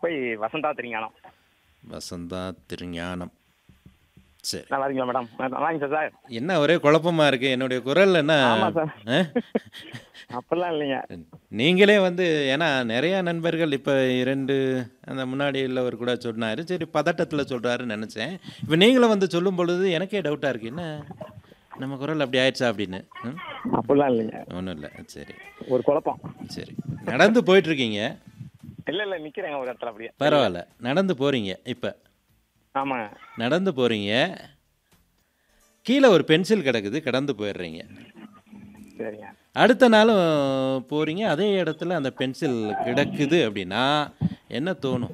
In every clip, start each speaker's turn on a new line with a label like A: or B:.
A: கோப்பை வசந்தா திருஞானம்
B: வசந்தா திருஞானம் சரி
A: நல்லா இருக்கீங்களா மேடம் நல்லா இருக்கீங்க சார்
B: என்ன ஒரே குழப்பமா இருக்கு என்னுடைய குரல் என்ன
A: ஆமா சார்
B: ஆ?
A: அப்படிலாம் இல்லைங்க
B: நீங்களே வந்து ஏன்னா நிறைய நண்பர்கள் இப்போ இரண்டு அந்த முன்னாடி உள்ளவர் கூட சொன்னாரு சரி பதட்டத்தில் சொல்றாருன்னு நினச்சேன் இப்போ நீங்களும் வந்து சொல்லும் பொழுது எனக்கே டவுட்டாக இருக்கு என்ன நம்ம குரல் அப்படி ஆயிடுச்சா அப்படின்னு
A: அப்படிலாம் இல்லைங்க
B: ஒன்றும் இல்லை சரி
A: ஒரு குழப்பம்
B: சரி நடந்து போயிட்டு இருக்கீங்க
A: இல்ல இல்ல நிக்கிறேங்க ஒரு இடத்துல அப்படியே
B: பரவாயில்ல நடந்து போறீங்க இப்போ
A: ஆமாங்க
B: நடந்து போறீங்க கீழே ஒரு பென்சில் கிடக்குது கடந்து போயிடுறீங்க
A: சரிங்க
B: அடுத்த நாளும் போறீங்க அதே இடத்துல அந்த பென்சில் கிடக்குது அப்படின்னா என்ன தோணும்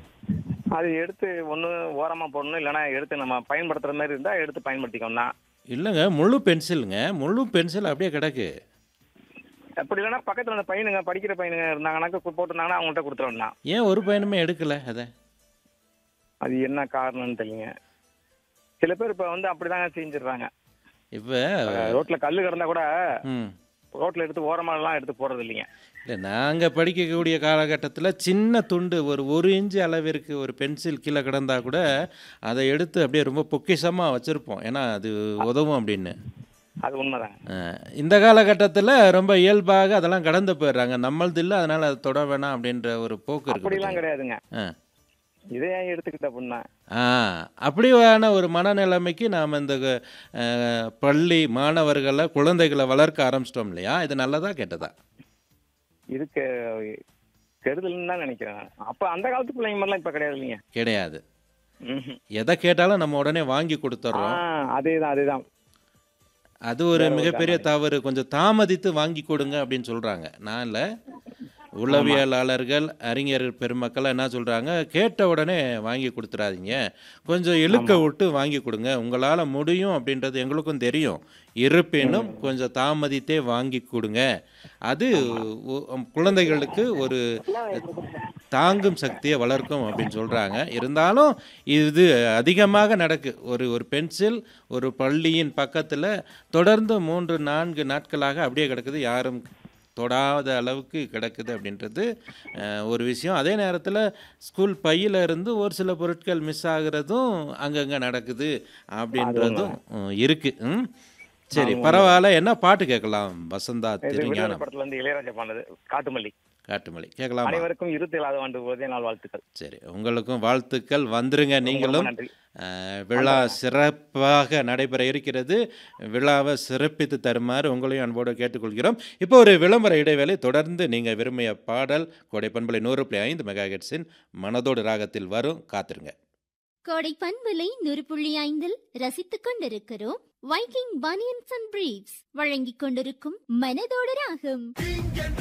A: அது எடுத்து ஒண்ணு ஓரமா போடணும் இல்லைன்னா எடுத்து நம்ம பயன்படுத்துற மாதிரி இருந்தா எடுத்து பயன்படுத்திக்கோம்னா
B: இல்லைங்க முழு பென்சிலுங்க முழு பென்சில் அப்படியே கிடக்கு
A: அப்படி இல்லைன்னா பக்கத்துல அந்த பையனுங்க படிக்கிற பையனுங்க இருந்தாங்கன்னாக்க கு- போட்டிருந்தாங்கன்னா அவங்கள்ட்ட கொடுத்துருவேண்ணா
B: ஏன் ஒரு பையனுமே எடுக்கல அதை
A: அது என்ன காரணம்னு தெரியல சில பேர் இப்ப வந்து அப்படிதாங்க செஞ்சிடுறாங்க
B: இப்போ
A: அஹ் ரோட்ல கல்லு கிடந்தா கூட
B: ம்
A: ரோட்ல எடுத்து ஓரமா எல்லாம் எடுத்து போடுறது இல்லைங்க
B: இல்லை நாங்கள் படிக்கக்கூடிய காலகட்டத்தில் சின்ன துண்டு ஒரு ஒரு இன்ச்சு அளவிற்கு ஒரு பென்சில் கீழே கிடந்தா கூட அதை எடுத்து அப்படியே ரொம்ப பொக்கிஷமாக வச்சுருப்போம் ஏன்னா அது உதவும் அப்படின்னு
A: அது உண்மைதாங்க
B: அஹ், இந்த காலகட்டத்தில் ரொம்ப இயல்பாக அதெல்லாம் கடந்து போயிடுறாங்க நம்மளது இல்லை அதனால் அதை தொட வேணாம் அப்படின்ற ஒரு போக்கு இருக்கு
A: அப்படிலாம்
B: பாத்தீங்களா?
A: கிடையாதுங்க
B: ஆ
A: இதை ஏன் எடுத்துக்கிட்ட அப்படின்னா
B: ஆ அப்படியான ஒரு மனநிலைமைக்கு நாம் இந்த அஹ், பள்ளி மாணவர்களை குழந்தைகளை வளர்க்க ஆரம்பிச்சிட்டோம் இல்லையா இது நல்லதா கெட்டதா
A: இதுக்கு கெடுதல்னு தான் நினைக்கிறேன் நான். அப்ப அந்த காலத்து பிள்ளைங்க மாதிரிலாம் இப்ப கிடையாது இல்லைங்க
B: கிடையாது
A: ம்ஹும்.
B: எதை கேட்டாலும் நம்ம உடனே வாங்கி
A: ஆ,
B: கொடுத்துட்றோம்
A: அதேதான் அதேதான்
B: அது ஒரு
A: வேற ஒரு
B: மிகப்பெரிய தவறு கொஞ்சம் தாமதித்து வாங்கி கொடுங்க அப்படின்னு சொல்கிறாங்க நான் இல்லை உளவியலாளர்கள் அறிஞர் பெருமக்கள் என்ன சொல்கிறாங்க கேட்ட உடனே வாங்கி கொடுத்துறாதீங்க கொஞ்சம் இழுக்க விட்டு வாங்கி கொடுங்க உங்களால் முடியும் அப்படின்றது எங்களுக்கும் தெரியும் இருப்பினும் கொஞ்சம் தாமதித்தே வாங்கி கொடுங்க அது ஒ- குழந்தைகளுக்கு ஒரு தாங்கும் சக்தியை வளர்க்கும் அப்படின்னு சொல்கிறாங்க இருந்தாலும் இது அதிகமாக நடக்கு ஒரு ஒரு பென்சில் ஒரு பள்ளியின் பக்கத்தில் தொடர்ந்து மூன்று நான்கு நாட்களாக அப்படியே கிடக்குது யாரும் தொடாத அளவுக்கு கிடக்குது அப்படின்றது அஹ், ஒரு விஷயம் அதே நேரத்தில் ஸ்கூல் பையில இருந்து ஒரு சில பொருட்கள் மிஸ் ஆகுறதும் அங்கங்கே நடக்குது அப்படின்றதும் அஹ், இருக்கு ம் சரி பரவாயில்ல என்ன பாட்டு கேட்கலாம் வசந்தா
A: இது விடுதலை
B: திருஞானம்
A: படத்துல இருந்து இளையராஜா பாண்டது காட்டுமல்லி
B: காட்டுமலை கேட்கலாமா
A: அனைவருக்கும் இருபத்தி ஏழாவது ஆண்டு போதே நாள் வாழ்த்துக்கள்
B: சரி உங்களுக்கும் வாழ்த்துக்கள் வந்துருங்க
A: ரொம்ப
B: நீங்களும்
A: நன்றி
B: அஹ், விழா சிறப்பாக நடைபெற இருக்கிறது விழாவை சிறப்பித்து தருமாறு உங்களையும் அன்போடு கேட்டுக்கொள்கிறோம் இப்போ ஒரு விளம்பர இடைவேளை தொடர்ந்து நீங்கள் விரும்பிய பாடல் கோடை பண்பலை நூறு புள்ளி ஐந்து மெகா மனதோடு ராகத்தில் வரும் காத்திருங்க
C: கோடை பண்பலை நூறு புள்ளி ஐந்தில் ரசித்துக் கொண்டிருக்கிறோம் வைக்கிங் பனியன்ஸ் அண்ட் பிரீவ்ஸ் வழங்கிக் கொண்டிருக்கும் மனதோடு ராகம்